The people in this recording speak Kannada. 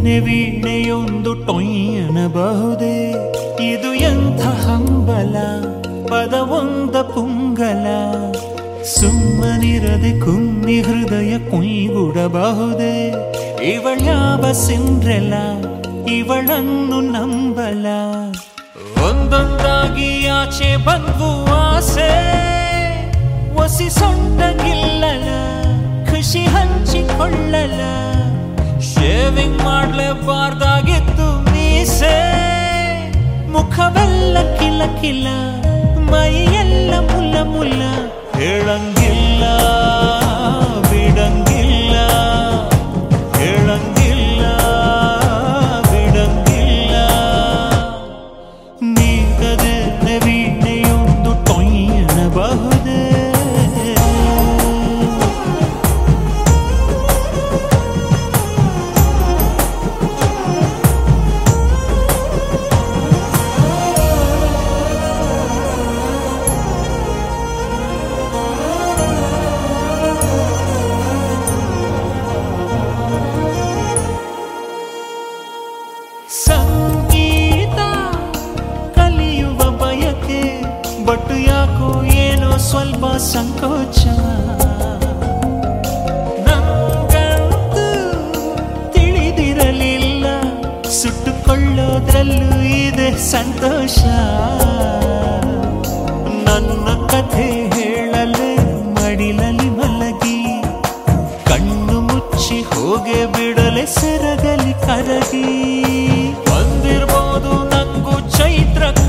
ವೀಣೆಯೊಂದು ಟೊಯ್ಯನಬಹುದೇ ಇದು ಎಂಥ ಹಂಬಲ ಪದವೊಂದ ಪುಂಗಲ ಸುಮ್ಮನಿರದೆ ಕುಮ್ಮಿ ಹೃದಯ ಕುಯ್ಗುಡಬಹುದೇ ಇವಳ್ಯಾವ ಸಿಂಡ್ರೆಲ ಇವಳನ್ನು ನಂಬಲ ಒಂದೊಂದಾಗಿ ಆಚೆ ಬಂದ್ವು ಆಸೆ ಒಸಿ ಸೊಂಟಗಿಲ್ಲಲ ಖುಷಿ ಹಂಚಿಕೊಳ್ಳಲ ಶೇವಿಂಗ್ ಮಾಡ್ಲೇಬಾರ್ದಾಗಿತ್ತು ಮೀಸೆ ಮುಖವೆಲ್ಲ ಕಿಲ ಕಿಲ ಮೈಯೆಲ್ಲ ಮುಲ್ಲ ಮುಲ್ಲ ಹೇಳಂಗಿಲ್ಲ ಬಿಡಂಗಿಲ್ಲ ಹೇಳಂಗಿಲ್ಲ ಬಿಡಂಗಿಲ್ಲ ನೀಗದೆ ವೀಣೆಯೊಂದು ಟೊಯ್ಯನಬಹುದೇ ಸಂಗೀತ ಕಲಿಯುವ ಬಯಕೆ ಬಟ್ ಯಾಕೋ ಏನೋ ಸ್ವಲ್ಪ ಸಂಕೋಚ ನಂಗಂತೂ ತಿಳಿದಿರಲಿಲ್ಲ ಸುಟ್ಟುಕೊಳ್ಳೋದ್ರಲ್ಲೂ ಇದೆ ಸಂತೋಷ ನನ್ನ ಕಥೆ ಹೇಳಲೆ ಮಡಿಲಲ್ಲಿ ಮಲಗಿ ಕಣ್ಣು ಮುಚ್ಚಿ ಹೋಗೆ ಬಿಡಲೆ ಸೆರಗಲಿ ಕರಗಿ ಬಂದಿರ್ಬೋದು ನಂಗೂ ಚೈತ್ರ